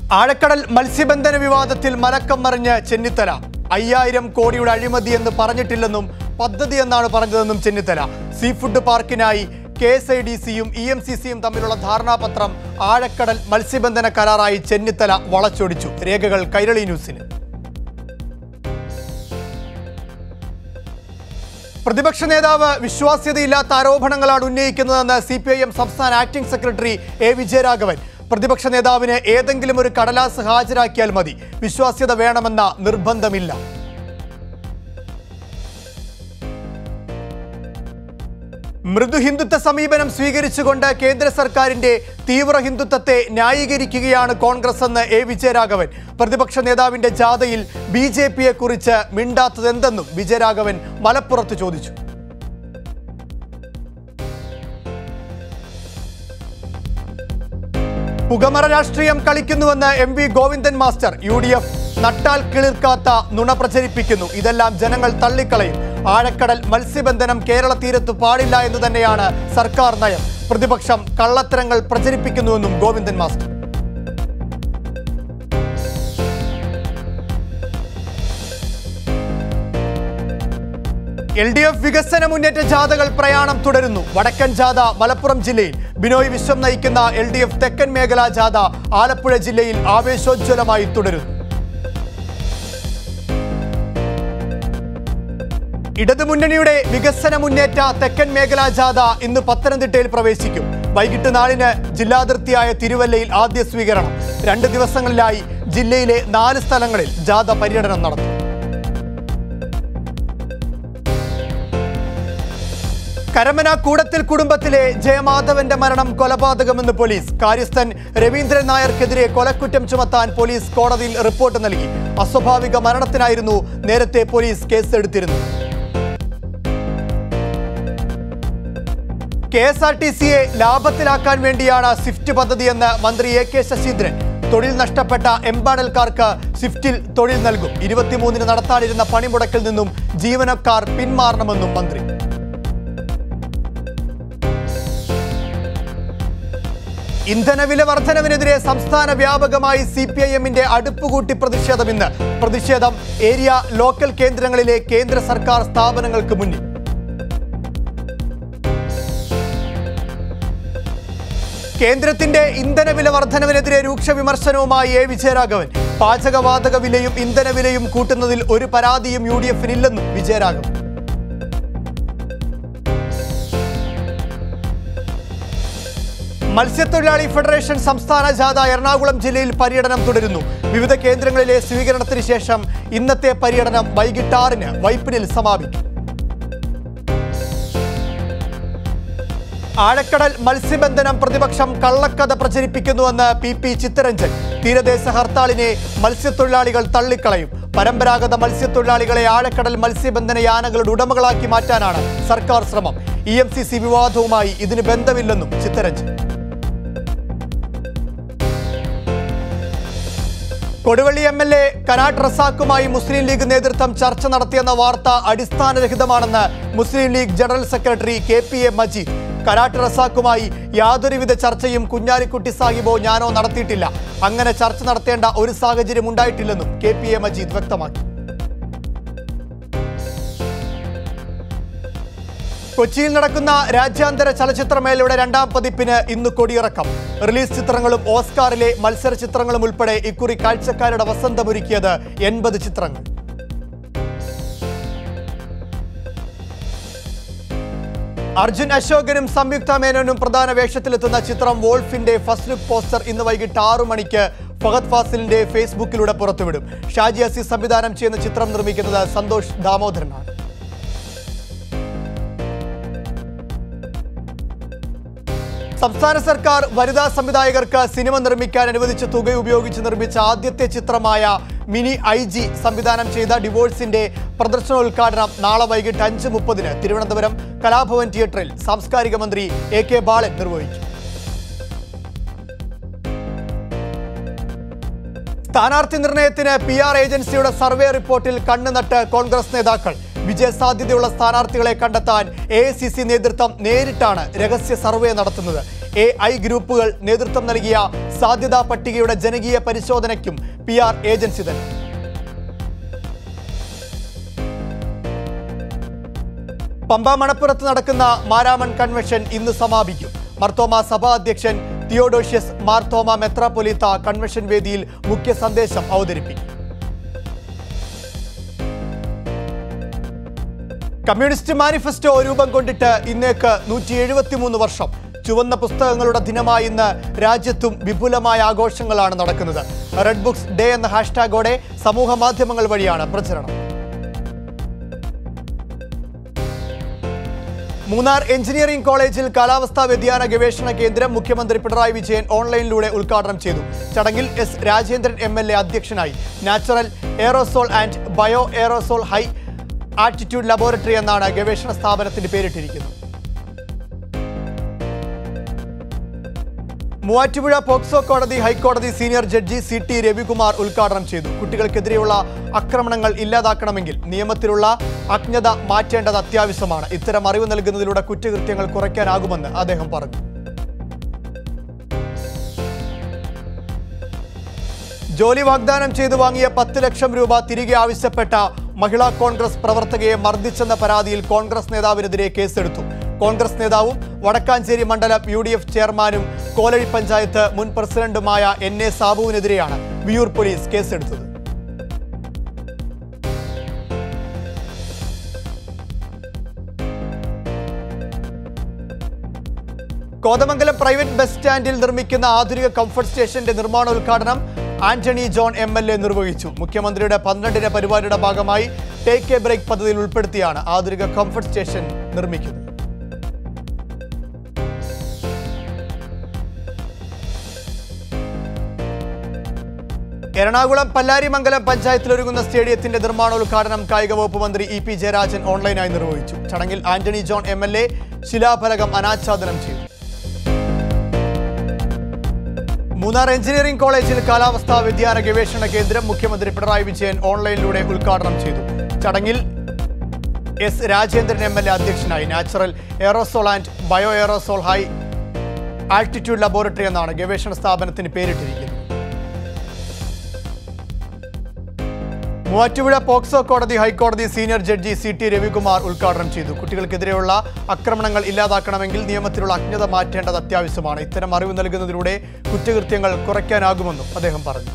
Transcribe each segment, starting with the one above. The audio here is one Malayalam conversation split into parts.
ആഴക്കടൽ മത്സ്യബന്ധന വിവാദത്തിൽ മലക്കം മറിഞ്ഞ് ചെന്നിത്തല അയ്യായിരം കോടിയുടെ അഴിമതി എന്ന് പറഞ്ഞിട്ടില്ലെന്നും പദ്ധതി എന്നാണ് പറഞ്ഞതെന്നും ചെന്നിത്തല സീ ഫുഡ് പാർക്കിനായി കെ എസ് ഐ ഡി സിയും ഇ എം സി സിയും തമ്മിലുള്ള ധാരണാപത്രം ആഴക്കടൽ മത്സ്യബന്ധന കരാറായി ചെന്നിത്തല വളച്ചൊടിച്ചു രേഖകൾ കൈരളി ന്യൂസിന് പ്രതിപക്ഷ നേതാവ് വിശ്വാസ്യതയില്ലാത്ത ആരോപണങ്ങളാണ് ഉന്നയിക്കുന്നതെന്ന് സി പി ഐ എം സംസ്ഥാന ആക്ടിംഗ് സെക്രട്ടറി എ വിജയരാഘവൻ പ്രതിപക്ഷ നേതാവിന് ഏതെങ്കിലും ഒരു കടലാസ് ഹാജരാക്കിയാൽ മതി വിശ്വാസ്യത വേണമെന്ന നിർബന്ധമില്ല മൃദു ഹിന്ദുത്വ സമീപനം സ്വീകരിച്ചുകൊണ്ട് കേന്ദ്ര സർക്കാരിന്റെ തീവ്ര ഹിന്ദുത്വത്തെ ന്യായീകരിക്കുകയാണ് കോൺഗ്രസ് എന്ന് എ വിജയരാഘവൻ പ്രതിപക്ഷ നേതാവിന്റെ ജാഥയിൽ ബി ജെ പിയെ കുറിച്ച് മിണ്ടാത്തതെന്തെന്നും വിജയരാഘവൻ മലപ്പുറത്ത് ചോദിച്ചു പുകമറ രാഷ്ട്രീയം കളിക്കുന്നുവെന്ന് M V Govindan master U D F നട്ടാൽ കിളിർക്കാത്ത നുണ പ്രചരിപ്പിക്കുന്നു ഇതെല്ലാം ജനങ്ങൾ തള്ളിക്കളയും ആഴക്കടൽ മത്സ്യബന്ധനം കേരള തീരത്ത് പാടില്ല എന്ന് തന്നെയാണ് സർക്കാർ നയം പ്രതിപക്ഷം കള്ളത്തരങ്ങൾ പ്രചരിപ്പിക്കുന്നുവെന്നും Govindan master L D F വികസന മുന്നേറ്റ ജാഥകൾ പ്രയാണം തുടരുന്നു വടക്കൻ ജാഥ മലപ്പുറം ജില്ലയിൽ ബിനോയ് വിശ്വം നയിക്കുന്ന എൽ ഡി എഫ് തെക്കൻ മേഖലാ ജാഥ ആലപ്പുഴ ജില്ലയിൽ ആവേശോജ്വലമായി തുടരുന്നു ഇടതുമുന്നണിയുടെ വികസന മുന്നേറ്റ തെക്കൻ മേഖലാ ജാഥ ഇന്ന് പത്തനംതിട്ടയിൽ പ്രവേശിക്കും വൈകിട്ട് നാലിന് ജില്ലാതിർത്തിയായ തിരുവല്ലയിൽ ആദ്യ സ്വീകരണം രണ്ട് ദിവസങ്ങളിലായി ജില്ലയിലെ നാല് സ്ഥലങ്ങളിൽ ജാഥ പര്യടനം നടത്തും കരമന കൂടത്തിൽ കുടുംബത്തിലെ ജയമാധവന്റെ മരണം കൊലപാതകമെന്ന് പോലീസ് കാര്യസ്ഥൻ രവീന്ദ്രൻ നായർക്കെതിരെ കൊലക്കുറ്റം ചുമത്താൻ പോലീസ് കോടതിയിൽ റിപ്പോർട്ട് നൽകി അസ്വാഭാവിക മരണത്തിനായിരുന്നു നേരത്തെ പോലീസ് കേസെടുത്തിരുന്നത് കെ എസ് ആർ ടി സിയെ ലാഭത്തിലാക്കാൻ വേണ്ടിയാണ് സ്വിഫ്റ്റ് പദ്ധതിയെന്ന് മന്ത്രി എ കെ ശശീന്ദ്രൻ തൊഴിൽ നഷ്ടപ്പെട്ട എംപാനൽക്കാർക്ക് സ്വിഫ്റ്റിൽ തൊഴിൽ നൽകും ഇരുപത്തിമൂന്നിന് നടത്താനിരുന്ന പണിമുടക്കിൽ നിന്നും ജീവനക്കാർ പിന്മാറണമെന്നും മന്ത്രി ഇന്ധനവില വർധനവിനെതിരെ സംസ്ഥാന വ്യാപകമായി സി പി ഐ എമ്മിന്റെ അടുപ്പുകൂട്ടി പ്രതിഷേധം ഇന്ന് പ്രതിഷേധം ഏരിയ ലോക്കൽ കേന്ദ്രങ്ങളിലെ കേന്ദ്ര സർക്കാർ സ്ഥാപനങ്ങൾക്ക് മുന്നിൽ കേന്ദ്രത്തിന്റെ ഇന്ധനവില വർധനവിനെതിരെ രൂക്ഷ വിമർശനവുമായി എ വിജയരാഘവൻ പാചകവാതക വിലയും ഇന്ധനവിലയും കൂട്ടുന്നതിൽ ഒരു പരാതിയും യു ഡി എഫിനില്ലെന്നും വിജയരാഘവൻ മത്സ്യത്തൊഴിലാളി ഫെഡറേഷൻ സംസ്ഥാന ജാഥ എറണാകുളം ജില്ലയിൽ പര്യടനം തുടരുന്നു വിവിധ കേന്ദ്രങ്ങളിലെ സ്വീകരണത്തിന് ശേഷം ഇന്നത്തെ പര്യടനം വൈകിട്ട് ആറിന് വൈപ്പിനിൽ സമാപിക്കും ആഴക്കടൽ മത്സ്യബന്ധനം പ്രതിപക്ഷം കള്ളക്കഥ പ്രചരിപ്പിക്കുന്നുവെന്ന് പി പി ചിത്തരഞ്ജൻ തീരദേശ ഹർത്താളിനെ മത്സ്യത്തൊഴിലാളികൾ തള്ളിക്കളയും പരമ്പരാഗത മത്സ്യത്തൊഴിലാളികളെ ആഴക്കടൽ മത്സ്യബന്ധന യാനങ്ങളുടെ ഉടമകളാക്കി മാറ്റാനാണ് സർക്കാർ ശ്രമം ഇ എം സി സി വിവാദവുമായി ഇതിന് ബന്ധമില്ലെന്നും Chitharanjan Koduvally M L A കനാട്ട് റസാഖുമായി മുസ്ലിം ലീഗ് നേതൃത്വം ചർച്ച നടത്തിയെന്ന വാർത്ത അടിസ്ഥാനരഹിതമാണെന്ന് Muslim League general secretary K P A Majeed Karat റസാഖുമായി യാതൊരുവിധ ചർച്ചയും കുഞ്ഞാലിക്കുട്ടി സാഹിബോ ഞാനോ നടത്തിയിട്ടില്ല അങ്ങനെ ചർച്ച നടത്തേണ്ട ഒരു സാഹചര്യം ഉണ്ടായിട്ടില്ലെന്നും കെ പി എ മജീദ് വ്യക്തമാക്കി കൊച്ചിയിൽ നടക്കുന്ന രാജ്യാന്തര ചലച്ചിത്രമേളയുടെ രണ്ടാം പതിപ്പിന് ഇന്ന് കൊടിയിറക്കം റിലീസ് ചിത്രങ്ങളും ഓസ്കാറിലെ മത്സര ചിത്രങ്ങളും ഉൾപ്പെടെ ഇക്കുറി കാഴ്ചക്കാരുടെ വസന്തമൊരുക്കിയത് എൺപത് ചിത്രങ്ങൾ അർജുൻ അശോകനും സംയുക്ത മേനോനും പ്രധാന വേഷത്തിലെത്തുന്ന ചിത്രം വോൾഫിന്റെ ഫസ്റ്റ് ലുക്ക് പോസ്റ്റർ ഇന്ന് വൈകിട്ട് ആറു മണിക്ക് ഫഹദ് ഫാസിലിന്റെ ഫേസ്ബുക്കിലൂടെ പുറത്തുവിടും ഷാജി അസീസ് സംവിധാനം ചെയ്യുന്ന ചിത്രം നിർമ്മിക്കുന്നത് സന്തോഷ് ദാമോദരനാണ് സംസ്ഥാന സർക്കാർ വനിതാ സംവിധായകർക്ക് സിനിമ നിർമ്മിക്കാൻ അനുവദിച്ച തുക ഉപയോഗിച്ച് നിർമ്മിച്ച ആദ്യത്തെ ചിത്രമായ മിനി ഐ ജി സംവിധാനം ചെയ്ത ഡിവോഴ്സിന്റെ പ്രദർശനോദ്ഘാടനം നാളെ വൈകിട്ട് അഞ്ച് മുപ്പതിന് തിരുവനന്തപുരം കലാഭവൻ തിയേറ്ററിൽ സാംസ്കാരിക മന്ത്രി എ കെ ബാലൻ നിർവഹിക്കും സ്ഥാനാർത്ഥി നിർണയത്തിന് പി ആർ ഏജൻസിയുടെ സർവേ റിപ്പോർട്ടിൽ കണ്ണുനട്ട് കോൺഗ്രസ് നേതാക്കൾ വിജയസാധ്യതയുള്ള സ്ഥാനാർത്ഥികളെ കണ്ടെത്താൻ എ നേതൃത്വം നേരിട്ടാണ് രഹസ്യ സർവേ നടത്തുന്നത് എ ഐ ഗ്രൂപ്പുകൾ നേതൃത്വം നൽകിയ സാധ്യതാ പട്ടികയുടെ ജനകീയ പരിശോധനയ്ക്കും പി ആർ ഏജൻസി തന്നെ പമ്പ മണപ്പുറത്ത് നടക്കുന്ന മാരാമൺ കൺവെൻഷൻ ഇന്ന് സമാപിക്കും മർത്തോമ സഭാ അധ്യക്ഷൻ തിയോഡോഷ്യസ് മാർത്തോമ മെത്രാപൊലീത്ത കൺവെൻഷൻ വേദിയിൽ മുഖ്യ സന്ദേശം അവതരിപ്പിക്കും കമ്മ്യൂണിസ്റ്റ് മാനിഫെസ്റ്റോ രൂപം കൊണ്ടിട്ട് ഇന്നേക്ക് നൂറ്റി എഴുപത്തിമൂന്ന് വർഷം ചുവന്ന പുസ്തകങ്ങളുടെ ദിനമായി ഇന്ന് രാജ്യത്തും വിപുലമായ ആഘോഷങ്ങളാണ് നടക്കുന്നത് റെഡ് ബുക്സ് ഡേ എന്ന ഹാഷ്ടാഗോടെ സമൂഹ മാധ്യമങ്ങൾ വഴിയാണ് പ്രചരണം മൂന്നാർ എഞ്ചിനീയറിംഗ് കോളേജിൽ കാലാവസ്ഥാ വ്യതിയാന ഗവേഷണ കേന്ദ്രം മുഖ്യമന്ത്രി പിണറായി വിജയൻ ഓൺലൈനിലൂടെ ഉദ്ഘാടനം ചെയ്തു ചടങ്ങിൽ S Rajendran M L A അധ്യക്ഷനായി natural aerosol and bio aerosol high altitude laboratory എന്നാണ് ഗവേഷണ സ്ഥാപനത്തിന് പേരിട്ടിരിക്കുന്നത് മൂവാറ്റുപുഴ പോക്സോ കോടതി ഹൈക്കോടതി senior judge C T Ravikumar ഉദ്ഘാടനം ചെയ്തു കുട്ടികൾക്കെതിരെയുള്ള ആക്രമണങ്ങൾ ഇല്ലാതാക്കണമെങ്കിൽ നിയമത്തിലുള്ള അജ്ഞത മാറ്റേണ്ടത് അത്യാവശ്യമാണ് ഇത്തരം അറിവ് നൽകുന്നതിലൂടെ കുറ്റകൃത്യങ്ങൾ കുറയ്ക്കാനാകുമെന്ന് അദ്ദേഹം പറഞ്ഞു ജോലി വാഗ്ദാനം ചെയ്തു വാങ്ങിയ പത്ത് ലക്ഷം രൂപ തിരികെ ആവശ്യപ്പെട്ട മഹിളാ കോൺഗ്രസ് പ്രവർത്തകയെ മർദ്ദിച്ചെന്ന പരാതിയിൽ കോൺഗ്രസ് നേതാവിനെതിരെ കേസെടുത്തു കോൺഗ്രസ് നേതാവും വടക്കാഞ്ചേരി മണ്ഡലം യു ഡി എഫ് ചെയർമാനും കോലഴി പഞ്ചായത്ത് മുൻ പ്രസിഡന്റുമായ എൻ എ സാബുവിനെതിരെയാണ് വിയൂർ പോലീസ് കേസെടുത്തത് കോതമംഗലം പ്രൈവറ്റ് ബസ് സ്റ്റാൻഡിൽ നിർമ്മിക്കുന്ന ആധുനിക കംഫർട്ട് സ്റ്റേഷന്റെ നിർമ്മാണോദ്ഘാടനം Antony John M L A നിർവഹിച്ചു മുഖ്യമന്ത്രിയുടെ പന്ത്രണ്ടിന പരിപാടിയുടെ ഭാഗമായി ടേക്ക് എ ബ്രേക്ക് പദ്ധതിയിൽ ഉൾപ്പെടുത്തിയാണ് ആധുനിക കംഫർട്ട് സ്റ്റേഷൻ നിർമ്മിക്കുന്നത് എറണാകുളം പല്ലാരിമംഗലം പഞ്ചായത്തിലൊരുങ്ങുന്ന സ്റ്റേഡിയത്തിന്റെ നിർമ്മാണോദ്ഘാടനം കായിക വകുപ്പ് മന്ത്രി ഇ പി ജയരാജൻ ഓൺലൈനായി നിർവഹിച്ചു ചടങ്ങിൽ Antony John M L A ശിലാഫലകം അനാച്ഛാദനം ചെയ്തു മൂന്നാർ എഞ്ചിനീയറിംഗ് കോളേജിൽ കാലാവസ്ഥാ വ്യതിയാന ഗവേഷണ കേന്ദ്രം മുഖ്യമന്ത്രി പിണറായി വിജയൻ ഓൺലൈനിലൂടെ ഉദ്ഘാടനം ചെയ്തു ചടങ്ങിൽ S Rajendran M L A അധ്യക്ഷനായി natural aerosol and bio aerosol high altitude laboratory എന്നാണ് ഗവേഷണ സ്ഥാപനത്തിന് പേരിട്ടിരിക്കുന്നത് മൂവാറ്റുപുഴ പോക്സോ കോടതി ഹൈക്കോടതി senior judge C T Ravikumar ഉദ്ഘാടനം ചെയ്തു കുട്ടികൾക്കെതിരെയുള്ള ആക്രമണങ്ങൾ ഇല്ലാതാക്കണമെങ്കിൽ നിയമത്തിലുള്ള അജ്ഞത മാറ്റേണ്ടത് അത്യാവശ്യമാണ് ഇത്തരം അറിവ് നൽകുന്നതിലൂടെ കുറ്റകൃത്യങ്ങൾ കുറയ്ക്കാനാകുമെന്നും അദ്ദേഹം പറഞ്ഞു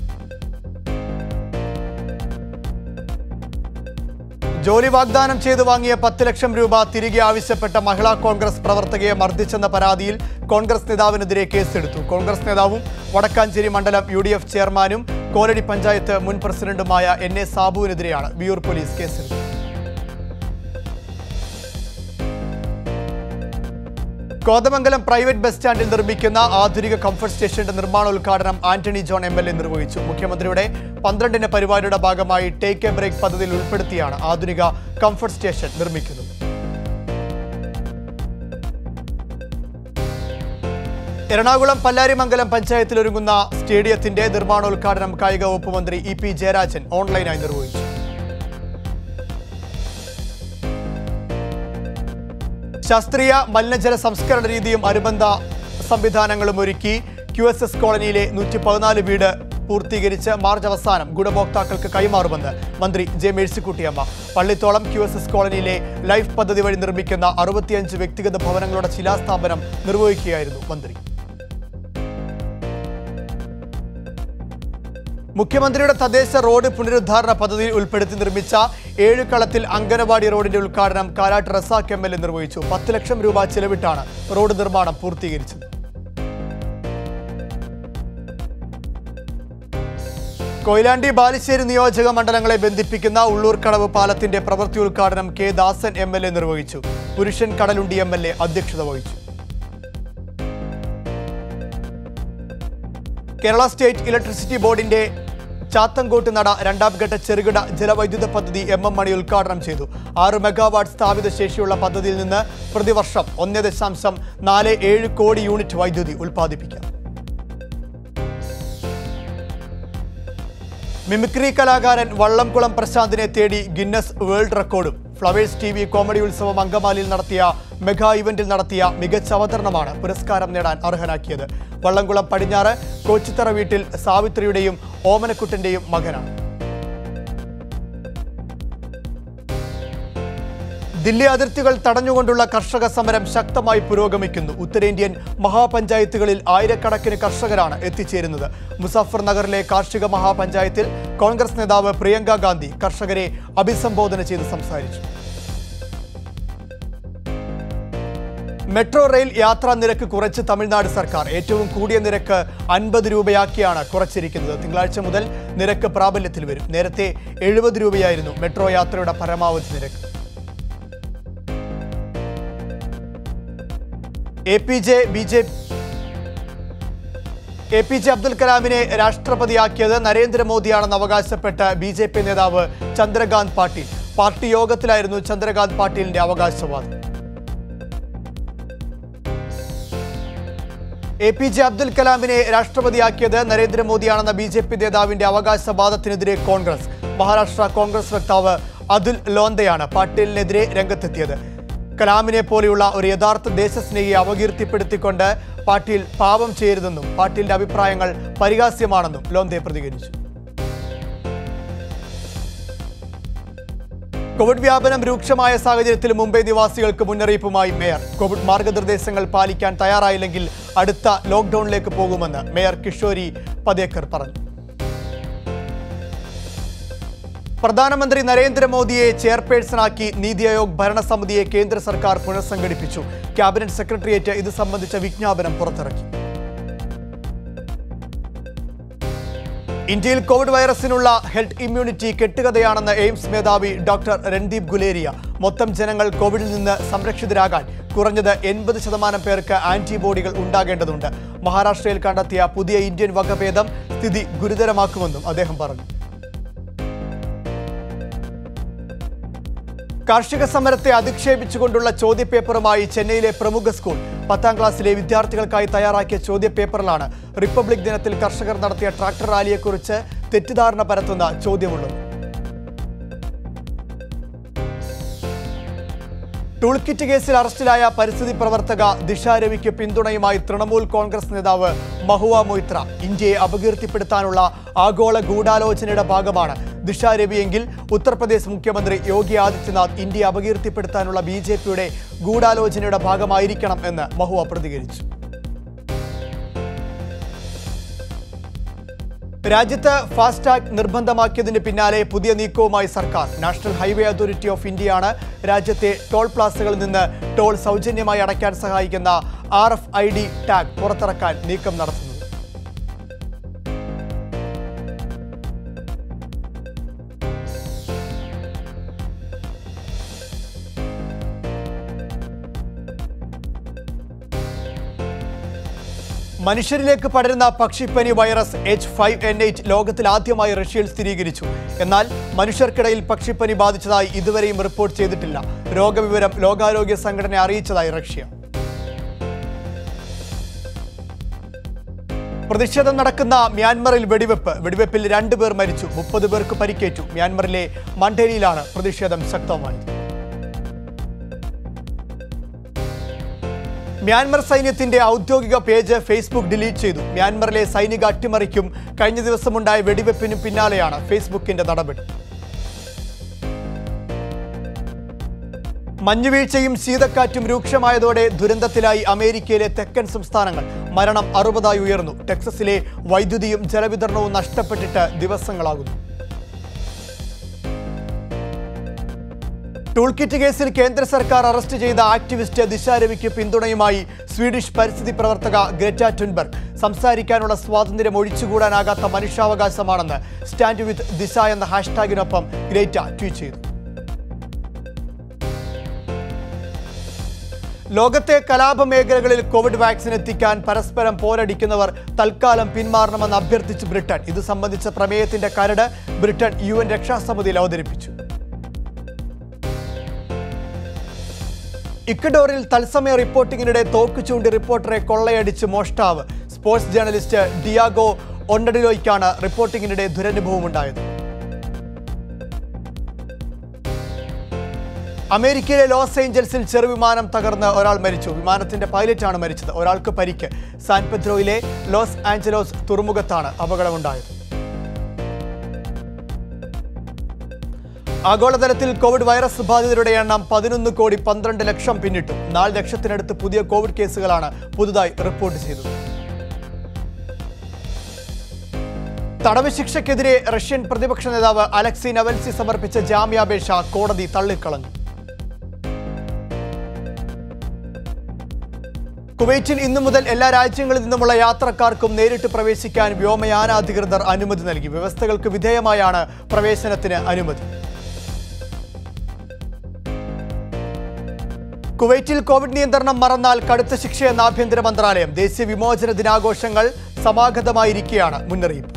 ജോലി വാഗ്ദാനം ചെയ്തു വാങ്ങിയ പത്ത് ലക്ഷം രൂപ തിരികെ ആവശ്യപ്പെട്ട മഹിളാ കോൺഗ്രസ് പ്രവർത്തകയെ മർദ്ദിച്ചെന്ന പരാതിയിൽ കോൺഗ്രസ് നേതാവിനെതിരെ കേസെടുത്തു കോൺഗ്രസ് നേതാവും വടക്കാഞ്ചേരി മണ്ഡലം യു ഡി എഫ് ചെയർമാനും കോലടി പഞ്ചായത്ത് മുൻ പ്രസിഡന്റുമായ എൻ എ സാബുവിനെതിരെയാണ് വിയൂർ പോലീസ് കേസെടുത്തത് കോതമംഗലം പ്രൈവറ്റ് ബസ് സ്റ്റാൻഡിൽ നിർമ്മിക്കുന്ന ആധുനിക കംഫർട്ട് സ്റ്റേഷന്റെ നിർമ്മാണോദ്ഘാടനം Antony John M L A നിർവഹിച്ചു മുഖ്യമന്ത്രിയുടെ പന്ത്രണ്ടിന് പരിപാടിയുടെ ഭാഗമായി ടേക്ക് എ ബ്രേക്ക് പദ്ധതിയിൽ ഉൾപ്പെടുത്തിയാണ് ആധുനിക കംഫർട്ട് സ്റ്റേഷൻ നിർമ്മിക്കുന്നത് എറണാകുളം പല്ലാരിമംഗലം പഞ്ചായത്തിൽ ഒരുങ്ങുന്ന സ്റ്റേഡിയത്തിന്റെ നിർമ്മാണോദ്ഘാടനം കായിക വകുപ്പ് മന്ത്രി ഇ പി ജയരാജൻ ഓൺലൈനായി നിർവഹിച്ചു ശാസ്ത്രീയ മലിനജല സംസ്കരണ രീതിയും അനുബന്ധ സംവിധാനങ്ങളും ഒരുക്കി ക്യു എസ് എസ് കോളനിയിലെ നൂറ്റി പതിനാല് വീട് പൂർത്തീകരിച്ച് മാർച്ച് അവസാനം ഗുണഭോക്താക്കൾക്ക് കൈമാറുമെന്ന് മന്ത്രി J Mercykuttyamma Pallithottam Q S S കോളനിയിലെ ലൈഫ് പദ്ധതി വഴി നിർമ്മിക്കുന്ന അറുപത്തിയഞ്ച് വ്യക്തിഗത ഭവനങ്ങളുടെ ശിലാസ്ഥാപനം നിർവഹിക്കുകയായിരുന്നു മന്ത്രി മുഖ്യമന്ത്രിയുടെ തദ്ദേശ റോഡ് പുനരുദ്ധാരണ പദ്ധതിയിൽ ഉൾപ്പെടുത്തി നിർമ്മിച്ച ഏഴ് കളത്തിൽ അങ്കനവാടി റോഡിന്റെ ഉദ്ഘാടനം Karat Razak M L A നിർവഹിച്ചു പത്ത് ലക്ഷം രൂപ ചെലവിട്ടാണ് റോഡ് നിർമ്മാണം പൂർത്തീകരിച്ചത് കൊയിലാണ്ടി ബാലുശ്ശേരി നിയോജക മണ്ഡലങ്ങളെ ബന്ധിപ്പിക്കുന്ന ഉള്ളൂർക്കടവ് പാലത്തിന്റെ പ്രവൃത്തി ഉദ്ഘാടനം K Dasan M L A നിർവഹിച്ചു Purushan Kadalundi M L A അധ്യക്ഷത വഹിച്ചു കേരള സ്റ്റേറ്റ് ഇലക്ട്രിസിറ്റി ബോർഡിന്റെ ചാത്തങ്കോട്ട് നട രണ്ടാം ഘട്ട ചെറുകിട ജലവൈദ്യുത പദ്ധതി എം എം മണി ഉദ്ഘാടനം ചെയ്തു ആറ് മെഗാവാട്ട് സ്ഥാപിത ശേഷിയുള്ള പദ്ധതിയിൽ നിന്ന് പ്രതിവർഷം ഒന്ന് ദശാംശം നാല് ഏഴ് കോടി യൂണിറ്റ് വൈദ്യുതി ഉൽപ്പാദിപ്പിക്കാം മിമിക്രി കലാകാരൻ വള്ളംകുളം പ്രശാന്തിനെ തേടി ഗിന്നസ് വേൾഡ് റെക്കോർഡും Flowers T V comedy Utsavam അങ്കമാലിയിൽ നടത്തിയ മെഗാ ഇവന്റിൽ നടത്തിയ മികച്ച അവതരണമാണ് പുരസ്കാരം നേടാൻ അർഹനാക്കിയത് വള്ളംകുളം പടിഞ്ഞാറ് കോച്ചിത്തറ വീട്ടിൽ സാവിത്രിയുടെയും ഓമനക്കുട്ടന്റെയും മകനാണ് ദില്ലി അതിർത്തികൾ തടഞ്ഞുകൊണ്ടുള്ള കർഷക സമരം ശക്തമായി പുരോഗമിക്കുന്നു ഉത്തരേന്ത്യൻ മഹാപഞ്ചായത്തുകളിൽ ആയിരക്കണക്കിന് കർഷകരാണ് എത്തിച്ചേരുന്നത് മുസഫർ നഗറിലെ കാർഷിക മഹാപഞ്ചായത്തിൽ കോൺഗ്രസ് നേതാവ് പ്രിയങ്ക ഗാന്ധി കർഷകരെ അഭിസംബോധന ചെയ്ത് സംസാരിച്ചു മെട്രോ റെയിൽ യാത്രാ നിരക്ക് കുറച്ച് തമിഴ്നാട് സർക്കാർ ഏറ്റവും കൂടിയ നിരക്ക് അൻപത് രൂപയാക്കിയാണ് കുറച്ചിരിക്കുന്നത് തിങ്കളാഴ്ച മുതൽ നിരക്ക് പ്രാബല്യത്തിൽ വരും നേരത്തെ എഴുപത് രൂപയായിരുന്നു മെട്രോ യാത്രയുടെ പരമാവധി നിരക്ക് A P J B J A P J Abdul കലാമിനെ രാഷ്ട്രപതിയാക്കിയത് നരേന്ദ്രമോദിയാണെന്ന് അവകാശപ്പെട്ട ബി ജെ പി നേതാവ് ചന്ദ്രകാന്ത് പാട്ടീൽ പാർട്ടി യോഗത്തിലായിരുന്നു ചന്ദ്രകാന്ത് പാട്ടീലിന്റെ അവകാശവാദം എ പി ജെ അബ്ദുൽ കലാമിനെ രാഷ്ട്രപതിയാക്കിയത് നരേന്ദ്രമോദിയാണെന്ന ബി ജെ പി നേതാവിന്റെ അവകാശവാദത്തിനെതിരെ കോൺഗ്രസ് മഹാരാഷ്ട്ര കോൺഗ്രസ് വക്താവ് അതുൽ ലോന്തയാണ് പാട്ടീലിനെതിരെ രംഗത്തെത്തിയത് കലാമിനെ പോലെയുള്ള ഒരു യഥാർത്ഥ ദേശസ്നേഹിയെ അപകീർത്തിപ്പെടുത്തിക്കൊണ്ട് പാട്ടീൽ പാപം ചെയ്യരുതെന്നും പാട്ടീലിന്റെ അഭിപ്രായങ്ങൾ പരിഹാസ്യമാണെന്നും ലോന്തേ പ്രതികരിച്ചു കോവിഡ് വ്യാപനം രൂക്ഷമായ സാഹചര്യത്തിൽ മുംബൈ നിവാസികൾക്ക് മുന്നറിയിപ്പുമായി മേയർ കോവിഡ് മാർഗനിർദ്ദേശങ്ങൾ പാലിക്കാൻ തയ്യാറായില്ലെങ്കിൽ അടുത്ത ലോക്ക്ഡൌണിലേക്ക് പോകുമെന്ന് മേയർ കിഷോരി പദേക്കർ പറഞ്ഞു പ്രധാനമന്ത്രി നരേന്ദ്രമോദിയെ ചെയർപേഴ്സണാക്കി നീതി ആയോഗ് ഭരണസമിതിയെ കേന്ദ്ര സർക്കാർ പുനഃസംഘടിപ്പിച്ചു ക്യാബിനറ്റ് സെക്രട്ടേറിയറ്റ് ഇത് സംബന്ധിച്ച വിജ്ഞാപനം പുറത്തിറക്കി ഇന്ത്യയിൽ കോവിഡ് വൈറസിനുള്ള ഹെൽത്ത് ഇമ്മ്യൂണിറ്റി കെട്ടുകഥയാണെന്ന് എയിംസ് മേധാവി ഡോക്ടർ രൺദീപ് ഗുലേരിയ മൊത്തം ജനങ്ങൾ കോവിഡിൽ നിന്ന് സംരക്ഷിതരാകാൻ കുറഞ്ഞത് എൺപത് ശതമാനം പേർക്ക് ആന്റിബോഡികൾ ഉണ്ടാകേണ്ടതുണ്ട് മഹാരാഷ്ട്രയിൽ കണ്ടെത്തിയ പുതിയ ഇന്ത്യൻ വകഭേദം സ്ഥിതി ഗുരുതരമാക്കുമെന്നും അദ്ദേഹം പറഞ്ഞു കാർഷിക സമരത്തെ അധിക്ഷേപിച്ചുകൊണ്ടുള്ള ചോദ്യപേപ്പറുമായി ചെന്നൈയിലെ പ്രമുഖ സ്കൂൾ പത്താം ക്ലാസ്സിലെ വിദ്യാർത്ഥികൾക്കായി തയ്യാറാക്കിയ ചോദ്യപേപ്പറിലാണ് റിപ്പബ്ലിക് ദിനത്തിൽ കർഷകർ നടത്തിയ ട്രാക്ടർ റാലിയെക്കുറിച്ച് തെറ്റിദ്ധാരണ പരത്തുന്ന ചോദ്യമുള്ളത് ടൂൾ കിറ്റ് കേസിൽ അറസ്റ്റിലായ പരിസ്ഥിതി പ്രവർത്തക ദിശ രവിക്ക് പിന്തുണയുമായി തൃണമൂൽ കോൺഗ്രസ് നേതാവ് മഹുവ മൊയ്ത്ര ഇന്ത്യയെ അപകീർത്തിപ്പെടുത്താനുള്ള ആഗോള ഗൂഢാലോചനയുടെ ഭാഗമാണ് ദിശ രവിയെങ്കിൽ ഉത്തർപ്രദേശ് മുഖ്യമന്ത്രി യോഗി ആദിത്യനാഥ് ഇന്ത്യയെ അപകീർത്തിപ്പെടുത്താനുള്ള ബി ജെ പിയുടെ ഗൂഢാലോചനയുടെ ഭാഗമായിരിക്കണം എന്ന് മഹുവ പ്രതികരിച്ചു രാജ്യത്ത് ഫാസ്ടാഗ് നിർബന്ധമാക്കിയതിന് പിന്നാലെ പുതിയ നീക്കവുമായി സർക്കാർ നാഷണൽ ഹൈവേ അതോറിറ്റി ഓഫ് ഇന്ത്യയാണ് രാജ്യത്തെ ടോൾ പ്ലാസകളിൽ നിന്ന് ടോൾ സൗജന്യമായി അടയ്ക്കാൻ സഹായിക്കുന്ന R F I D tag പുറത്തിറക്കാൻ നീക്കം നടത്തുന്നത് മനുഷ്യരിലേക്ക് പടരുന്ന പക്ഷിപ്പനി virus H five N eight ലോകത്തിൽ ആദ്യമായി റഷ്യയിൽ സ്ഥിരീകരിച്ചു എന്നാൽ മനുഷ്യർക്കിടയിൽ പക്ഷിപ്പനി ബാധിച്ചതായി ഇതുവരെയും റിപ്പോർട്ട് ചെയ്തിട്ടില്ല രോഗവിവരം ലോകാരോഗ്യ സംഘടന അറിയിച്ചതായി റഷ്യ പ്രതിഷേധം നടക്കുന്ന മ്യാൻമറിൽ വെടിവെപ്പ് വെടിവെപ്പിൽ രണ്ടുപേർ മരിച്ചു മുപ്പത് പേർക്ക് പരിക്കേറ്റു മ്യാൻമറിലെ മണ്ടേലിയിലാണ് പ്രതിഷേധം ശക്തമായത് മ്യാൻമർ സൈന്യത്തിന്റെ ഔദ്യോഗിക പേജ് ഫേസ്ബുക്ക് ഡിലീറ്റ് ചെയ്തു മ്യാൻമറിലെ സൈനിക അട്ടിമറിക്കും കഴിഞ്ഞ ദിവസമുണ്ടായ വെടിവെപ്പിനും പിന്നാലെയാണ് ഫേസ്ബുക്കിന്റെ നടപടി മഞ്ഞുവീഴ്ചയും ശീതക്കാറ്റും രൂക്ഷമായതോടെ ദുരന്തത്തിലായി അമേരിക്കയിലെ തെക്കൻ സംസ്ഥാനങ്ങൾ മരണം അറുപതായി ഉയർന്നു ടെക്സസിലെ വൈദ്യുതിയും ജലവിതരണവും നഷ്ടപ്പെട്ടിട്ട് ദിവസങ്ങളാകുന്നു ടൂൾ കിറ്റ് കേസിൽ കേന്ദ്ര സർക്കാർ അറസ്റ്റ് ചെയ്ത ആക്ടിവിസ്റ്റ് ദിശ രവിക്ക് പിന്തുണയുമായി സ്വീഡിഷ് പരിസ്ഥിതി പ്രവർത്തക ഗ്രറ്റ ടുൻബർഗ് സംസാരിക്കാനുള്ള സ്വാതന്ത്ര്യം ഒഴിച്ചുകൂടാനാകാത്ത മനുഷ്യാവകാശമാണെന്ന് സ്റ്റാൻഡ് വിത്ത് ദിശ എന്ന ഹാഷ്ടാഗിനൊപ്പം ഗ്രേറ്റ ട്വീറ്റ് ചെയ്തു ലോകത്തെ കലാപ മേഖലകളിൽ കോവിഡ് വാക്സിൻ എത്തിക്കാൻ പരസ്പരം പോരടിക്കുന്നവർ തൽക്കാലം പിന്മാറണമെന്ന് അഭ്യർത്ഥിച്ച് ബ്രിട്ടൻ ഇത് സംബന്ധിച്ച പ്രമേയത്തിന്റെ കരട് ബ്രിട്ടൻ യു എൻ രക്ഷാസമിതിയിൽ അവതരിപ്പിച്ചു ഇക്വഡോറിൽ തത്സമയ റിപ്പോർട്ടിങ്ങിനിടെ തോക്ക് ചൂണ്ടി റിപ്പോർട്ടറെ കൊള്ളയടിച്ച് മോഷ്ടാവ് സ്പോർട്സ് ജേർണലിസ്റ്റ് ഡിയാഗോ ഒണ്ടഡിലോയ്ക്കാണ് റിപ്പോർട്ടിങ്ങിനിടെ ദുരനുഭവമുണ്ടായത് അമേരിക്കയിലെ ലോസ് ഏഞ്ചൽസിൽ ചെറുവിമാനം തകർന്ന് ഒരാൾ മരിച്ചു വിമാനത്തിന്റെ പൈലറ്റാണ് മരിച്ചത് ഒരാൾക്ക് പരിക്ക് സാൻ പെദ്രോയിലെ ലോസ് ആഞ്ചലോസ് തുറമുഖത്താണ് അപകടമുണ്ടായത് ആഗോളതലത്തിൽ കോവിഡ് വൈറസ് ബാധിതരുടെ എണ്ണം പതിനൊന്ന് കോടി പന്ത്രണ്ട് ലക്ഷം പിന്നിട്ടു നാല് ലക്ഷത്തിനടുത്ത് പുതിയ കോവിഡ് കേസുകളാണ് പുതുതായി റിപ്പോർട്ട് ചെയ്തത് തടവ് ശിക്ഷയ്ക്കെതിരെ റഷ്യൻ പ്രതിപക്ഷ നേതാവ് അലക്സി നവൽസി സമർപ്പിച്ച ജാമ്യാപേക്ഷ കോടതി തള്ളിക്കളഞ്ഞു കുവൈറ്റിൽ ഇന്നു മുതൽ എല്ലാ രാജ്യങ്ങളിൽ നിന്നുമുള്ള യാത്രക്കാർക്കും നേരിട്ട് പ്രവേശിക്കാൻ വ്യോമയാന അധികൃതർ അനുമതി നൽകി വ്യവസ്ഥകൾക്ക് വിധേയമായാണ് പ്രവേശനത്തിന് അനുമതി കുവൈറ്റിൽ കോവിഡ് നിയന്ത്രണം മറന്നാൽ കടുത്ത ശിക്ഷയെന്ന ആഭ്യന്തര മന്ത്രാലയം ദേശീയ വിമോചന ദിനാഘോഷങ്ങൾ സമാഗതമായിരിക്കെയാണ് മുന്നറിയിപ്പ്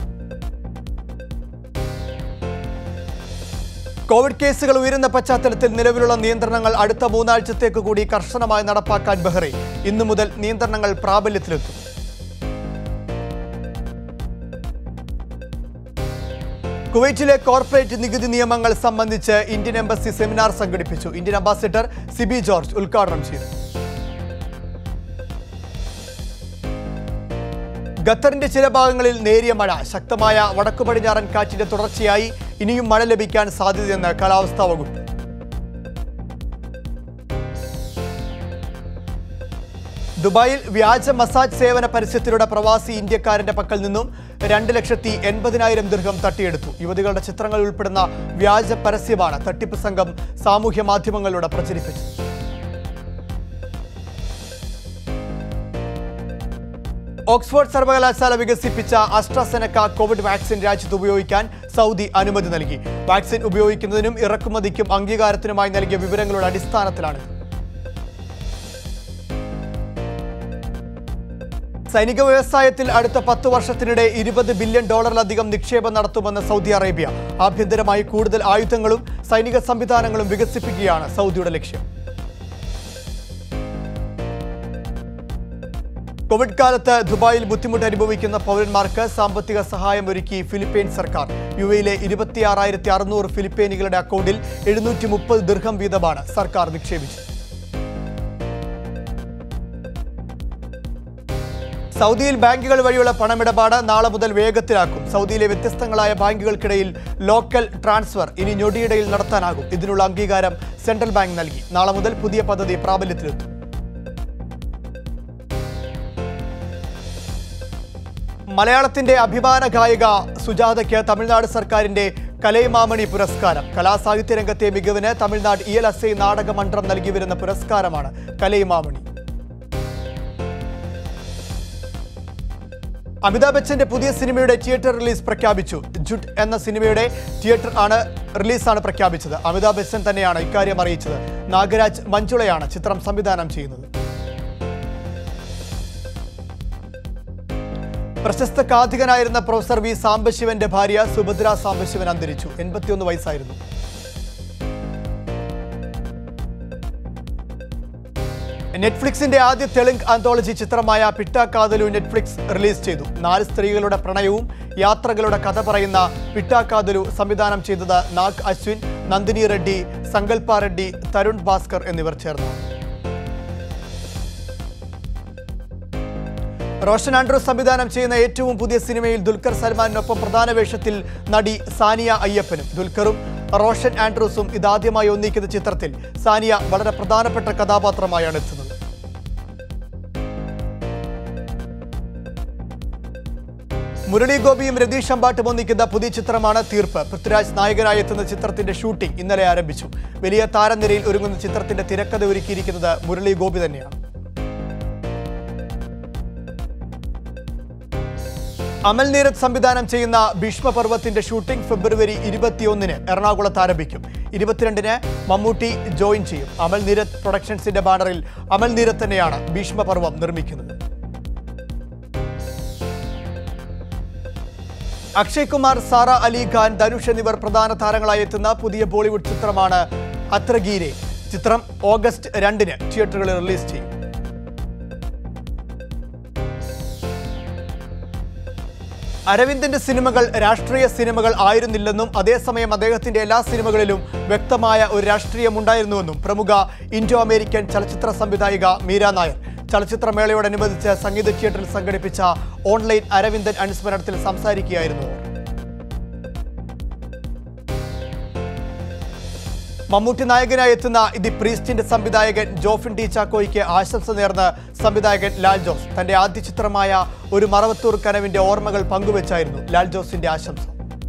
കോവിഡ് കേസുകൾ ഉയരുന്ന പശ്ചാത്തലത്തിൽ നിലവിലുള്ള നിയന്ത്രണങ്ങൾ അടുത്ത മൂന്നാഴ്ചത്തേക്ക് കൂടി കർശനമായി നടപ്പാക്കാൻ ബഹ്റൈൻ ഇന്നു മുതൽ നിയന്ത്രണങ്ങൾ പ്രാബല്യത്തിലെത്തും കുവൈറ്റിലെ കോർപ്പറേറ്റ് നികുതി നിയമങ്ങൾ സംബന്ധിച്ച് ഇന്ത്യൻ എംബസി സെമിനാർ സംഘടിപ്പിച്ചു ഇന്ത്യൻ അംബാസിഡർ സിബി ജോർജ് ഉദ്ഘാടനം ചെയ്തു ഖത്തറിന്റെ ചില ഭാഗങ്ങളിൽ നേരിയ മഴ ശക്തമായ വടക്കു പടിഞ്ഞാറൻ കാറ്റിന്റെ തുടർച്ചയായി ഇനിയും മഴ ലഭിക്കാൻ സാധ്യതയെന്ന് കാലാവസ്ഥാ വകുപ്പ് ദുബായിൽ വ്യാജ മസാജ് സേവന പരസ്യത്തിലൂടെ പ്രവാസി ഇന്ത്യക്കാരന്റെ പക്കൽ നിന്നും രണ്ട് ലക്ഷത്തി എൺപതിനായിരം ദീർഘം തട്ടിയെടുത്തു യുവതികളുടെ ചിത്രങ്ങൾ ഉൾപ്പെടുന്ന വ്യാജ പരസ്യമാണ് തട്ടിപ്പ് സംഘം സാമൂഹ്യ മാധ്യമങ്ങളിലൂടെ പ്രചരിപ്പിച്ചത് ഓക്സ്ഫോർഡ് സർവകലാശാല വികസിപ്പിച്ച അസ്ട്രസെനക്ക കോവിഡ് വാക്സിൻ രാജ്യത്ത് ഉപയോഗിക്കാൻ സൗദി അനുമതി നൽകി വാക്സിൻ ഉപയോഗിക്കുന്നതിനും ഇറക്കുമതിക്കും അംഗീകാരത്തിനുമായി നൽകിയ വിവരങ്ങളുടെ അടിസ്ഥാനത്തിലാണ് സൈനിക വ്യവസായത്തിൽ അടുത്ത പത്ത് വർഷത്തിനിടെ ഇരുപത് ബില്യൺ ഡോളറിലധികം നിക്ഷേപം നടത്തുമെന്ന് സൗദി അറേബ്യ ആഭ്യന്തരമായി കൂടുതൽ ആയുധങ്ങളും സൈനിക സംവിധാനങ്ങളും വികസിപ്പിക്കുകയാണ് സൗദിയുടെ ലക്ഷ്യം കോവിഡ് കാലത്ത് ദുബായിൽ ബുദ്ധിമുട്ട് അനുഭവിക്കുന്ന പൗരന്മാർക്ക് സാമ്പത്തിക സഹായം ഒരുക്കി ഫിലിപ്പൈൻസ് സർക്കാർ യു എയിലെ ഇരുപത്തിയാറായിരത്തി അറുന്നൂറ് ഫിലിപ്പൈനികളുടെ അക്കൗണ്ടിൽ എഴുന്നൂറ്റി മുപ്പത് ദീർഘം വീതമാണ് സർക്കാർ നിക്ഷേപിച്ചത് സൗദിയിൽ ബാങ്കുകൾ വഴിയുള്ള പണമിടപാട് നാളെ മുതൽ വേഗത്തിലാക്കും സൗദിയിലെ വ്യത്യസ്തങ്ങളായ ബാങ്കുകൾക്കിടയിൽ ലോക്കൽ ട്രാൻസ്ഫർ ഇനി ഞൊടിയിടയിൽ നടത്താനാകും ഇതിനുള്ള അംഗീകാരം സെൻട്രൽ ബാങ്ക് നൽകി നാളെ മുതൽ പുതിയ പദ്ധതി പ്രാബല്യത്തിലെത്തും മലയാളത്തിന്റെ അഭിമാന ഗായിക സുജാതയ്ക്ക് തമിഴ്നാട് സർക്കാരിന്റെ കലൈമാമണി പുരസ്കാരം കലാസാഹിത്യ രംഗത്തെ മികവിന് Tamil Nadu E L S I നാടകമന്ത്രം നൽകി വരുന്ന പുരസ്കാരമാണ് കലൈമാമണി അമിതാഭ് ബച്ചന്റെ പുതിയ സിനിമയുടെ തിയേറ്റർ റിലീസ് പ്രഖ്യാപിച്ചു ജുഡ് എന്ന സിനിമയുടെ തിയേറ്റർ ആണ് റിലീസാണ് പ്രഖ്യാപിച്ചത് അമിതാഭ് ബച്ചൻ തന്നെയാണ് ഇക്കാര്യം അറിയിച്ചത് നാഗരാജ് മഞ്ജുളയാണ് ചിത്രം സംവിധാനം ചെയ്യുന്നത് പ്രശസ്ത കാഥികനായിരുന്ന പ്രൊഫസർ വി സാംബശിവന്റെ ഭാര്യ സുഭദ്ര സാംബശിവൻ അന്തരിച്ചു എൺപത്തിയൊന്ന് വയസ്സായിരുന്നു നെറ്റ്ഫ്ലിക്സിന്റെ ആദ്യ തെലുങ്ക് ആന്തോളജി ചിത്രമായ പിട്ടാക്കാതലു നെറ്റ്ഫ്ലിക്സ് റിലീസ് ചെയ്തു നാല് സ്ത്രീകളുടെ പ്രണയവും യാത്രകളുടെ കഥ പറയുന്ന പിട്ടാക്കാതലു സംവിധാനം ചെയ്തത് നാഗ് അശ്വിൻ നന്ദിനി റെഡ്ഡി സങ്കൽപ റെഡ്ഡി തരുൺ ഭാസ്കർ എന്നിവർ ചേർന്നു റോഷൻ ആൻഡ്രൂസ് സംവിധാനം ചെയ്യുന്ന ഏറ്റവും പുതിയ സിനിമയിൽ ദുൽഖർ സൽമാനിനൊപ്പം പ്രധാന വേഷത്തിൽ നടി സാനിയ അയ്യപ്പനും ദുൽഖറും റോഷൻ ആൻഡ്രൂസും ഇതാദ്യമായി ഒന്നിക്കുന്ന ചിത്രത്തിൽ സാനിയ വളരെ പ്രധാനപ്പെട്ട കഥാപാത്രമായാണ് എത്തുന്നത് മുരളി ഗോപിയും രതീഷ് അമ്പാട്ടും ഒന്നിക്കുന്ന പുതിയ ചിത്രമാണ് തീർപ്പ് പൃഥ്വിരാജ് നായകനായി എത്തുന്ന ചിത്രത്തിന്റെ ഷൂട്ടിംഗ് ഇന്നലെ ആരംഭിച്ചു വലിയ താരനിരയിൽ ഒരുങ്ങുന്ന ചിത്രത്തിന്റെ തിരക്കഥ ഒരുക്കിയിരിക്കുന്നത് മുരളി ഗോപി തന്നെയാണ് അമൽ നീരത് സംവിധാനം ചെയ്യുന്ന ഭീഷ്മപർവത്തിന്റെ ഷൂട്ടിംഗ് ഫെബ്രുവരി ഇരുപത്തിയൊന്നിന് എറണാകുളത്ത് ആരംഭിക്കും ഇരുപത്തിരണ്ടിന് മമ്മൂട്ടി ജോയിൻ ചെയ്യും അമൽ നീരത് പ്രൊഡക്ഷൻസിന്റെ ബാനറിൽ അമൽ നീരത് തന്നെയാണ് ഭീഷ്മപർവം നിർമ്മിക്കുന്നത് അക്ഷയ് കുമാർ സാറ അലി ഖാൻ ധനുഷ് എന്നിവർ പ്രധാന താരങ്ങളായി എത്തുന്ന പുതിയ ബോളിവുഡ് ചിത്രമാണ് അത്രഗീരെ ചിത്രം ഓഗസ്റ്റ് രണ്ടിന് തിയേറ്ററുകളിൽ റിലീസ് ചെയ്യും അരവിന്ദന്റെ സിനിമകൾ രാഷ്ട്രീയ സിനിമകൾ ആയിരുന്നില്ലെന്നും അതേസമയം അദ്ദേഹത്തിന്റെ എല്ലാ സിനിമകളിലും വ്യക്തമായ ഒരു രാഷ്ട്രീയമുണ്ടായിരുന്നുവെന്നും പ്രമുഖ ഇൻഡോ അമേരിക്കൻ ചലച്ചിത്ര സംവിധായിക മീര നായർ ചലച്ചിത്രമേളയോടനുബന്ധിച്ച് സംഗീത തിയേറ്ററിൽ സംഘടിപ്പിച്ച ഓൺലൈൻ അരവിന്ദൻ അനുസ്മരണത്തിൽ സംസാരിക്കുകയായിരുന്നു അവർ. മമ്മൂട്ടി നായകനായി എത്തുന്ന ദി പ്രീസ്റ്റിന്റെ സംവിധായകൻ ജോഫിൻ ടി ചാക്കോയ്ക്ക് ആശംസ നേർന്ന് സംവിധായകൻ ലാൽ ജോസ് തന്റെ ആദ്യ ചിത്രമായ ഒരു മറവത്തൂർ കനവിന്റെ ഓർമ്മകൾ പങ്കുവച്ചായിരുന്നു ലാൽ ജോസിന്റെ ആശംസ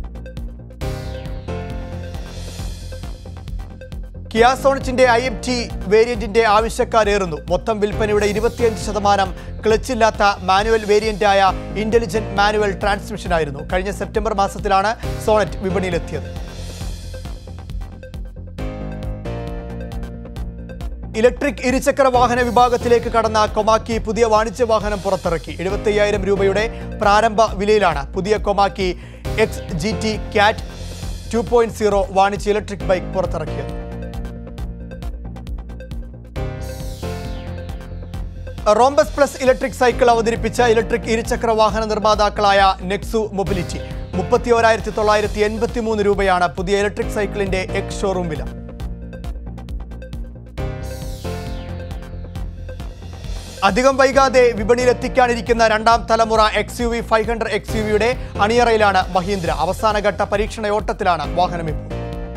കിയാ സോണിച്ചിന്റെ ഐ എം ടി വേരിയന്റിന്റെ ആവശ്യക്കാരേറുന്നു മൊത്തം വിൽപ്പനയുടെ ഇരുപത്തിയഞ്ച് ശതമാനം ക്ലച്ചില്ലാത്ത മാനുവൽ വേരിയന്റായ ഇന്റലിജന്റ് മാനുവൽ ട്രാൻസ്മിഷനായിരുന്നു കഴിഞ്ഞ സെപ്റ്റംബർ മാസത്തിലാണ് സോണറ്റ് വിപണിയിലെത്തിയത് ഇലക്ട്രിക് ഇരുചക്ര വാഹന വിഭാഗത്തിലേക്ക് കടന്ന കൊമാക്കി പുതിയ വാണിജ്യ വാഹനം പുറത്തിറക്കി എഴുപത്തയ്യായിരം രൂപയുടെ പ്രാരംഭ വിലയിലാണ് പുതിയ Komaki X G T cat two point zero വാണിജ്യ ഇലക്ട്രിക് ബൈക്ക് പുറത്തിറക്കിയത് റോംബസ് പ്ലസ് ഇലക്ട്രിക് സൈക്കിൾ അവതരിപ്പിച്ച ഇലക്ട്രിക് ഇരുചക്ര വാഹന നിർമ്മാതാക്കളായ നെക്സു മൊബിലിറ്റി മുപ്പത്തി ഓരായിരത്തി തൊള്ളായിരത്തി എൺപത്തി മൂന്ന് രൂപയാണ് പുതിയ ഇലക്ട്രിക് സൈക്കിളിന്റെ എക്സ് ഷോറൂം വില അധികം വൈകാതെ വിപണിയിൽ എത്തിക്കാനിരിക്കുന്ന രണ്ടാം തലമുറ X U V five hundred X U വിയുടെ അണിയറയിലാണ് മഹീന്ദ്ര അവസാനഘട്ട പരീക്ഷണയോട്ടത്തിലാണ് വാഹനം ഇപ്പോൾ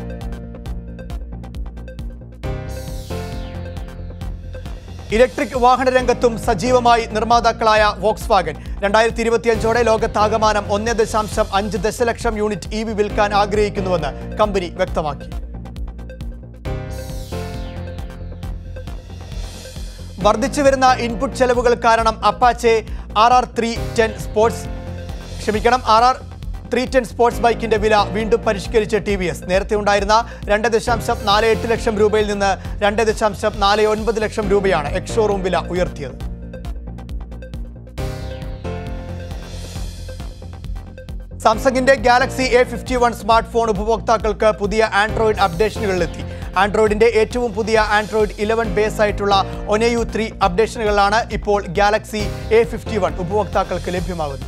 ഇലക്ട്രിക് വാഹന രംഗത്തും സജീവമായി നിർമ്മാതാക്കളായ വോക്സ് വാഗൻ രണ്ടായിരത്തി ഇരുപത്തിയഞ്ചോടെ ലോകത്താകമാനം ഒന്ന് ദശാംശം അഞ്ച് ദശലക്ഷം യൂണിറ്റ് ഇ വി വിൽക്കാൻ ആഗ്രഹിക്കുന്നുവെന്ന് കമ്പനി വ്യക്തമാക്കി വർദ്ധിച്ചു വരുന്ന ഇൻപുട്ട് ചെലവുകൾ കാരണം Apache R R three ten sports ക്ഷമിക്കണം R R three ten sports ബൈക്കിന്റെ വില വീണ്ടും പരിഷ്കരിച്ച ടി വി എസ് നേരത്തെ ഉണ്ടായിരുന്ന രണ്ട് ദശാംശം നാല് എട്ട് ലക്ഷം രൂപയിൽ നിന്ന് രണ്ട് ദശാംശം നാല് ഒൻപത് ലക്ഷം രൂപയാണ് എക്സ് ഷോറൂം വില ഉയർത്തിയത് സാംസങ്ങിന്റെ Galaxy A fifty one smart phone ഉപഭോക്താക്കൾക്ക് പുതിയ ആൻഡ്രോയിഡ് അപ്ഡേഷനുകളിലെത്തി ആൻഡ്രോയിഡിന്റെ ഏറ്റവും പുതിയ ആൻഡ്രോയിഡ് ഇലവൻ ബേസ് ആയിട്ടുള്ള ഒനയു ത്രീ അപ്ഡേഷനുകളാണ് ഇപ്പോൾ ഗാലക്സി എ ഫിഫ്റ്റി വൺ ഉപഭോക്താക്കൾക്ക് ലഭ്യമാകുന്നത്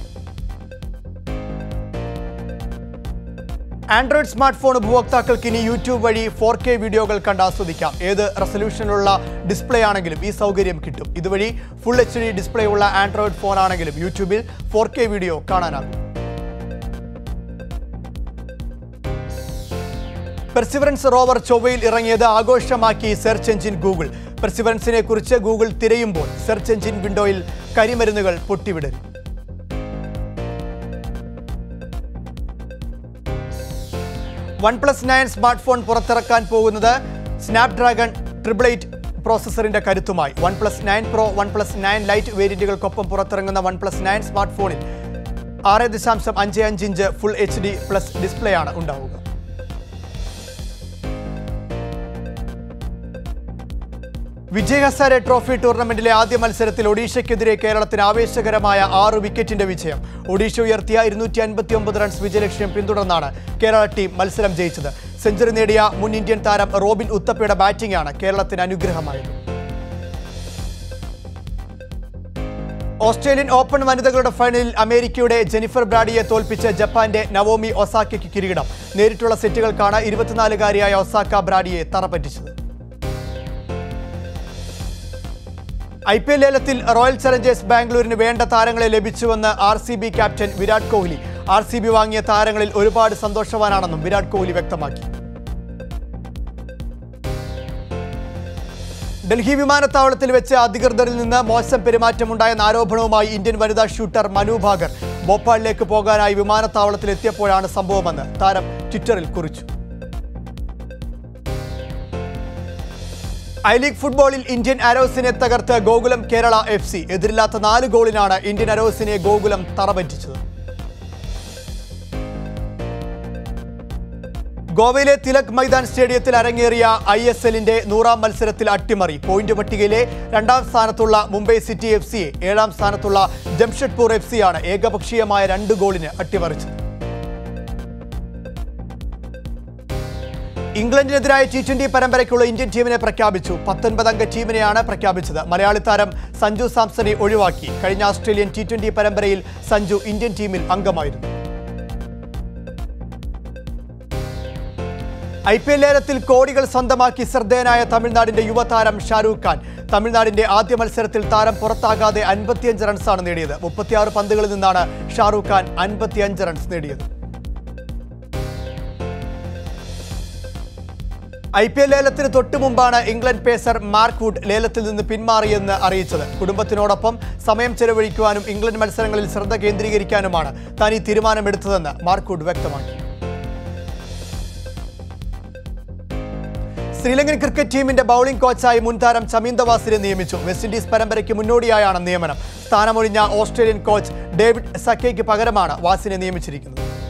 ആൻഡ്രോയിഡ് സ്മാർട്ട് ഫോൺ ഉപഭോക്താക്കൾക്ക് ഇനി യൂട്യൂബ് വഴി ഫോർ കെ വീഡിയോകൾ കണ്ട് ആസ്വദിക്കാം ഏത് റെസൊല്യൂഷനിലുള്ള ഡിസ്പ്ലേ ആണെങ്കിലും ഈ സൗകര്യം കിട്ടും ഇതുവഴി ഫുൾ എച്ച് ഡി ഡിസ്പ്ലേ ഉള്ള ആൻഡ്രോയിഡ് ഫോൺ ആണെങ്കിലും യൂട്യൂബിൽ ഫോർ കെ വീഡിയോ കാണാനാകും പെർസിവറൻസ് റോവർ ചൊവ്വയിൽ ഇറങ്ങിയത് ആഘോഷമാക്കി സെർച്ച് എഞ്ചിൻ ഗൂഗിൾ പെർസിവറൻസിനെ കുറിച്ച് ഗൂഗിൾ തിരയുമ്പോൾ സെർച്ച് എഞ്ചിൻ വിൻഡോയിൽ കരിമരുന്നുകൾ പൊട്ടിവിടരും one plus nine smart phone പുറത്തിറക്കാൻ പോകുന്നത് സ്നാപ്ഡ്രാഗൺ ട്രിപ്പിൾ എയ്റ്റ് പ്രോസസ്സറിന്റെ കരുത്തുമായി one plus nine pro one plus nine lite വേരിയന്റുകൾക്കൊപ്പം പുറത്തിറങ്ങുന്ന വൺ പ്ലസ് നയൻ സ്മാർട്ട് ഫോണിൽ ആറ് ദശാംശം അഞ്ച് അഞ്ച് inch full H D plus display ആണ് ഉണ്ടാവുക വിജയ് ഹസാരെ ട്രോഫി ടൂർണമെന്റിലെ ആദ്യ മത്സരത്തിൽ ഒഡീഷയ്ക്കെതിരെ കേരളത്തിന് ആവേശകരമായ ആറ് വിക്കറ്റിന്റെ വിജയം ഒഡീഷ ഉയർത്തിയ ഇരുന്നൂറ്റി അൻപത്തി ഒമ്പത് റൺസ് വിജയലക്ഷ്യം പിന്തുടർന്നാണ് കേരള ടീം മത്സരം ജയിച്ചത് സെഞ്ചുറി നേടിയ മുൻ ഇന്ത്യൻ താരം റോബിൻ ഉത്തപ്പയുടെ ബാറ്റിംഗാണ് കേരളത്തിന് അനുഗ്രഹമായത് ഓസ്ട്രേലിയൻ ഓപ്പൺ വനിതകളുടെ ഫൈനലിൽ അമേരിക്കയുടെ ജെനിഫർ ബ്രാഡിയെ തോൽപ്പിച്ച് ജപ്പാന്റെ നവോമി ഒസാക്കയ്ക്ക് കിരീടം നേരിട്ടുള്ള സെറ്റുകൾക്കാണ് ഇരുപത്തിനാലുകാരിയായ ഒസാക്ക ബ്രാഡിയെ തറപ്പറ്റിച്ചത് ഐ പി എൽ ലേലത്തിൽ റോയൽ ചലഞ്ചേഴ്സ് ബാംഗ്ലൂരിന് വേണ്ട താരങ്ങളെ ലഭിച്ചുവെന്ന് R C B captain Virat Kohli R C B വാങ്ങിയ താരങ്ങളിൽ ഒരുപാട് സന്തോഷവാനാണെന്നും വിരാട് കോഹ്ലി വ്യക്തമാക്കി ഡൽഹി വിമാനത്താവളത്തിൽ വെച്ച് അധികൃതരിൽ നിന്ന് മോശം പെരുമാറ്റമുണ്ടായെന്ന ആരോപണവുമായി ഇന്ത്യൻ വനിതാ ഷൂട്ടർ മനു ഭാകർ ഭോപ്പാലിലേക്ക് പോകാനായി വിമാനത്താവളത്തിൽ എത്തിയപ്പോഴാണ് സംഭവമെന്ന് താരം ട്വിറ്ററിൽ കുറിച്ചു ഐ ലീഗ് ഫുട്ബോളിൽ ഇന്ത്യൻ അരോസിനെ തകർത്ത് ഗോകുലം കേരള എഫ് സി എതിരില്ലാത്ത നാല് ഗോളിനാണ് ഇന്ത്യൻ അരോസിനെ ഗോകുലം തറപറ്റിച്ചത് ഗോവയിലെ തിലക് മൈതാൻ സ്റ്റേഡിയത്തിൽ അരങ്ങേറിയ ഐ എസ് എല്ലിന്റെ നൂറാം മത്സരത്തിൽ അട്ടിമറി പോയിന്റ് പട്ടികയിലെ രണ്ടാം സ്ഥാനത്തുള്ള മുംബൈ സിറ്റി എഫ് സിയെ ഏഴാം സ്ഥാനത്തുള്ള ജംഷഡ്പൂർ എഫ് സിയാണ് ഏകപക്ഷീയമായ രണ്ട് ഗോളിന് അട്ടിമറിച്ചത് ഇംഗ്ലണ്ടിനെതിരായ ടി ട്വന്റി പരമ്പരയ്ക്കുള്ള ഇന്ത്യൻ ടീമിനെ പ്രഖ്യാപിച്ചു പത്തൊൻപതംഗ ടീമിനെയാണ് പ്രഖ്യാപിച്ചത് മലയാളി താരം സഞ്ജു സാംസണെ ഒഴിവാക്കി കഴിഞ്ഞ ഓസ്ട്രേലിയൻ ടി ട്വന്റി പരമ്പരയിൽ സഞ്ജു ഇന്ത്യൻ ടീമിൽ അംഗമായിരുന്നു ഐ പി എൽ ലേലത്തിൽ കോടികൾ സ്വന്തമാക്കി ശ്രദ്ധേയനായ തമിഴ്നാടിന്റെ യുവതാരം ഷാരൂഖ് ഖാൻ തമിഴ്നാടിന്റെ ആദ്യ മത്സരത്തിൽ താരം പുറത്താകാതെ അൻപത്തിയഞ്ച് റൺസാണ് നേടിയത് മുപ്പത്തിയാറ് പന്തുകളിൽ നിന്നാണ് ഷാരൂഖ് ഖാൻ അൻപത്തിയഞ്ച് റൺസ് നേടിയത് ഐ പി എൽ ലേലത്തിന് തൊട്ടു മുമ്പാണ് ഇംഗ്ലണ്ട് പേസർ മാർക്ക് വുഡ് ലേലത്തിൽ നിന്ന് പിന്മാറിയെന്ന് അറിയിച്ചത് കുടുംബത്തിനോടൊപ്പം സമയം ചെലവഴിക്കുവാനും ഇംഗ്ലണ്ട് മത്സരങ്ങളിൽ ശ്രദ്ധ കേന്ദ്രീകരിക്കാനുമാണ് താൻ ഈ തീരുമാനമെടുത്തതെന്ന് മാർക്ക് വുഡ് വ്യക്തമാക്കി ശ്രീലങ്കൻ ക്രിക്കറ്റ് ടീമിന്റെ ബൗളിംഗ് കോച്ചായി മുൻതാരം ചമീന്ദ വാസിനെ നിയമിച്ചു വെസ്റ്റ് ഇൻഡീസ് പരമ്പരയ്ക്ക് മുന്നോടിയായാണ് നിയമനം സ്ഥാനമൊഴിഞ്ഞ ഓസ്ട്രേലിയൻ കോച്ച് ഡേവിഡ് സക്കയ്ക്ക് പകരമാണ് വാസിനെ നിയമിച്ചിരിക്കുന്നത്